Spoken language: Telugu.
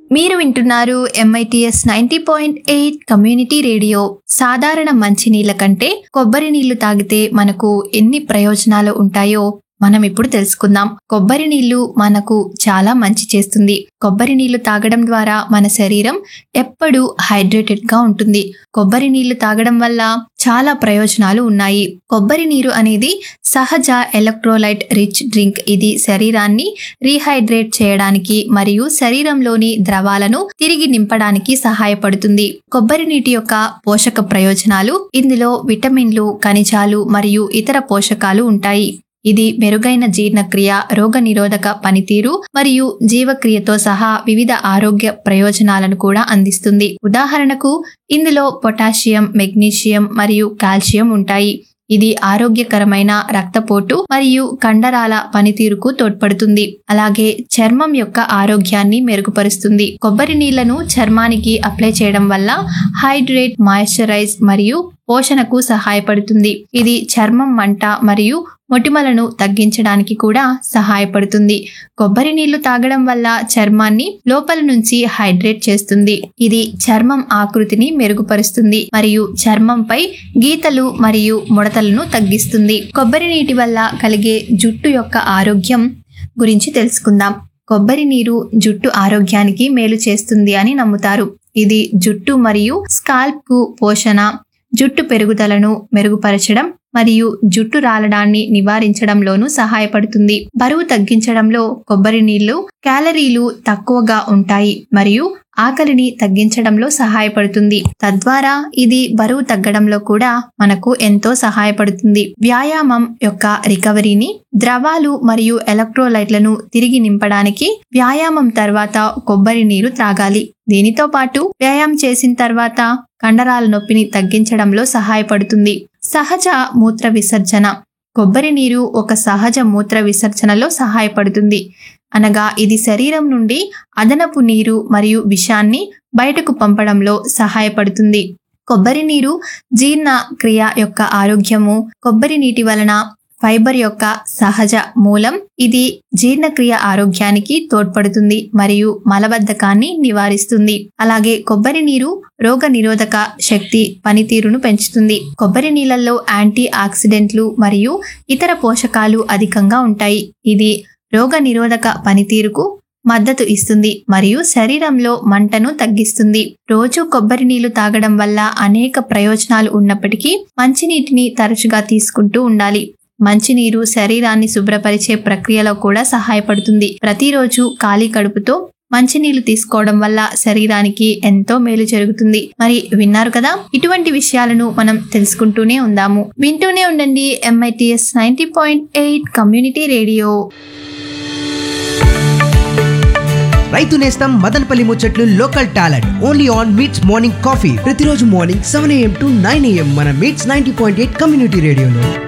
మీరు వింటున్నారు MITS ninety point eight community radio సాధారణ మంచినీళ్ళ కంటే కొబ్బరి నీళ్లు తాగితే మనకు ఎన్ని ప్రయోజనాలు ఉంటాయో మనం ఇప్పుడు తెలుసుకుందాం కొబ్బరి నీళ్లు మనకు చాలా మంచి చేస్తుంది కొబ్బరి నీళ్లు తాగడం ద్వారా మన శరీరం ఎప్పుడూ హైడ్రేటెడ్ గా ఉంటుంది కొబ్బరి నీళ్లు తాగడం వల్ల చాలా ప్రయోజనాలు ఉన్నాయి కొబ్బరి నీరు అనేది సహజ ఎలక్ట్రోలైట్ రిచ్ డ్రింక్ ఇది శరీరాన్ని రీహైడ్రేట్ చేయడానికి మరియు శరీరంలోని ద్రవాలను తిరిగి నింపడానికి సహాయపడుతుంది కొబ్బరి నీటి యొక్క పోషక ప్రయోజనాలు ఇందులో విటమిన్లు ఖనిజాలు మరియు ఇతర పోషకాలు ఉంటాయి ఇది మెరుగైన జీర్ణక్రియ రోగనిరోధక పనితీరు మరియు జీవక్రియతో సహా వివిధ ఆరోగ్య ప్రయోజనాలను కూడా అందిస్తుంది ఉదాహరణకు ఇందులో పొటాషియం మెగ్నీషియం మరియు కాల్షియం ఉంటాయి ఇది ఆరోగ్యకరమైన రక్తపోటు మరియు కండరాల పనితీరుకు తోడ్పడుతుంది అలాగే చర్మం యొక్క ఆరోగ్యాన్ని మెరుగుపరుస్తుంది కొబ్బరి నీళ్లను చర్మానికి అప్లై చేయడం వల్ల హైడ్రేట్ మాయిశ్చరైజ్ మరియు పోషణకు సహాయపడుతుంది ఇది చర్మం మంట మరియు మొటిమలను తగ్గించడానికి కూడా సహాయపడుతుంది కొబ్బరి నీళ్లు తాగడం వల్ల చర్మాన్ని లోపల నుంచి హైడ్రేట్ చేస్తుంది ఇది చర్మం ఆకృతిని మెరుగుపరుస్తుంది మరియు చర్మంపై గీతలు మరియు ముడతలను తగ్గిస్తుంది కొబ్బరి నీటి వల్ల కలిగే జుట్టు యొక్క ఆరోగ్యం గురించి తెలుసుకుందాం కొబ్బరి నీరు జుట్టు ఆరోగ్యానికి మేలు చేస్తుంది అని నమ్ముతారు ఇది జుట్టు మరియు స్కాల్ప్ కు పోషణ జుట్టు పెరుగుదలను మెరుగుపరచడం మరియు జుట్టు రాలడాన్ని నివారించడంలోనూ సహాయపడుతుంది బరువు తగ్గించడంలో కొబ్బరి నీళ్లు క్యాలరీలు తక్కువగా ఉంటాయి మరియు ఆకలిని తగ్గించడంలో సహాయపడుతుంది తద్వారా ఇది బరువు తగ్గడంలో కూడా మనకు ఎంతో సహాయపడుతుంది వ్యాయామం యొక్క రికవరీని ద్రవాలు మరియు ఎలక్ట్రోలైట్లను తిరిగి నింపడానికి వ్యాయామం తర్వాత కొబ్బరి నీరు త్రాగాలి దీనితో పాటు వ్యాయామం చేసిన తర్వాత కండరాల నొప్పిని తగ్గించడంలో సహాయపడుతుంది సహజ మూత్ర విసర్జన కొబ్బరి నీరు ఒక సహజ మూత్ర విసర్జనలో సహాయపడుతుంది అనగా ఇది శరీరం నుండి అదనపు నీరు మరియు విషాన్ని బయటకు పంపడంలో సహాయపడుతుంది కొబ్బరి నీరు జీర్ణ క్రియ యొక్క ఆరోగ్యము కొబ్బరి నీటి వలన ఫైబర్ యొక్క సహజ మూలం ఇది జీర్ణక్రియ ఆరోగ్యానికి తోడ్పడుతుంది మరియు మలబద్ధకాన్ని నివారిస్తుంది అలాగే కొబ్బరి నీరు రోగ నిరోధక శక్తి పనితీరును పెంచుతుంది కొబ్బరి నీళ్ళల్లో యాంటీ ఆక్సిడెంట్లు మరియు ఇతర పోషకాలు అధికంగా ఉంటాయి ఇది రోగ నిరోధక పనితీరుకు మద్దతు ఇస్తుంది మరియు శరీరంలో మంటను తగ్గిస్తుంది రోజు కొబ్బరి నీళ్లు తాగడం వల్ల అనేక ప్రయోజనాలు ఉన్నప్పటికీ మంచినీటిని తరచుగా తీసుకుంటూ ఉండాలి మంచినీరు శరీరాన్ని శుభ్రపరిచే ప్రక్రియలో కూడా సహాయపడుతుంది ప్రతిరోజు ఖాళీ కడుపుతో మంచినీళ్లు తీసుకోవడం వల్ల శరీరానికి ఎంతో మేలు జరుగుతుంది మరి విన్నారు కదా ఇటువంటి విషయాలను మనం తెలుసుకుంటూనే ఉందాము వింటూనే ఉండండి MITS ninety point eight community radio రైతు నేస్తం మదనపల్లి ముచ్చట్లు local talent only on MITS morning coffee ప్రతిరోజు morning seven AM to nine AM మన MITS ninety point eight community రేడియోలో